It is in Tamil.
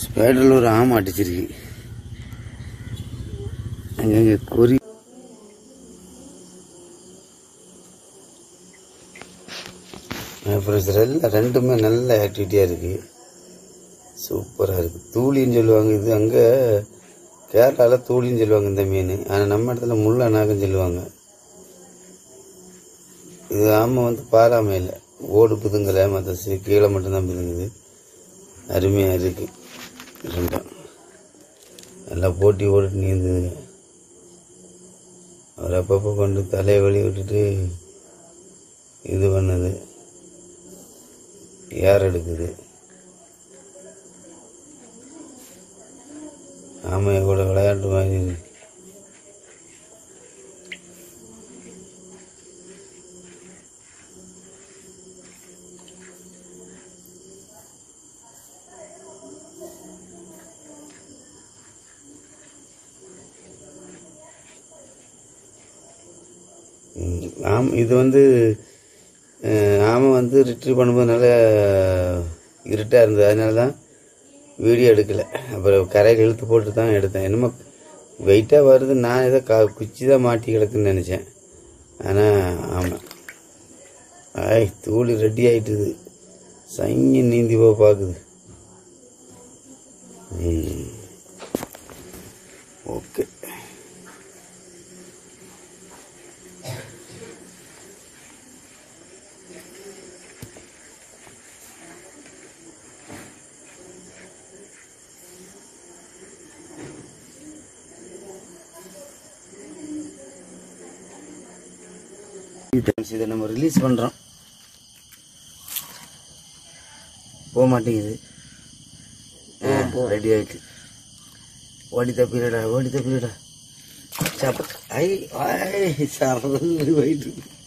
ஸ்பைடரில் ஒரு ஆமை அடிச்சிருக்கு அங்கங்கே குறி அப்புறம் எல்லாம் ரெண்டுமே நல்ல ஆக்டிவிட்டியாக இருக்குது சூப்பராக இருக்குது தூளின்னு சொல்லுவாங்க இது அங்கே கேரளாவில் தூளின்னு சொல்லுவாங்க இந்த மீன் ஆனால் நம்ம இடத்துல முள்ளனாகன்னு சொல்லுவாங்க இது ஆமை வந்து பாராமை இல்லை ஓடு புதுங்கலை மற்ற சி- கீழே மட்டும்தான் புதுங்குது அருமையாக இருக்கு ரெண்டும் நல்லா போட்டி ஓடிட்டு நீந்துதுங்க அவர் அப்பப்போ கொண்டு தலையை வலி விட்டுட்டு இது பண்ணுது ஏர் எடுக்குது ஆமையை கூட விளையாட்டு மாதிரி இருக்கு. ம், ஆம் இது வந்து அஹ், ஆமை வந்து ரிட்ரீவ் பண்ணும்போது நல்லா இருட்டாக இருந்தது அதனால தான் வீடியோ எடுக்கலை அப்புறம் கரையில் இழுத்து போட்டு தான் எடுத்தேன் என்னமோ வெயிட்டாக வருது நான் ஏதோ கா குச்சி தான் மாட்டி கிடக்குன்னு நினச்சேன் ஆனால் ஆமாம் ஆய் தூளி ரெடி ஆயிட்டுது சங்கி நீந்தி போக பார்க்குது ம். ஓகே ஃப்ரெண்ட்ஸ் இதை நம்ம ரிலீஸ் பண்ணுறோம் போக மாட்டேங்குது ரெடி ஆயிட்டு ஓடி தப்பிடா ஓடி தப்பிடா சாப்ப ஐ ஐ சாப்பிட்டு போயிட்டு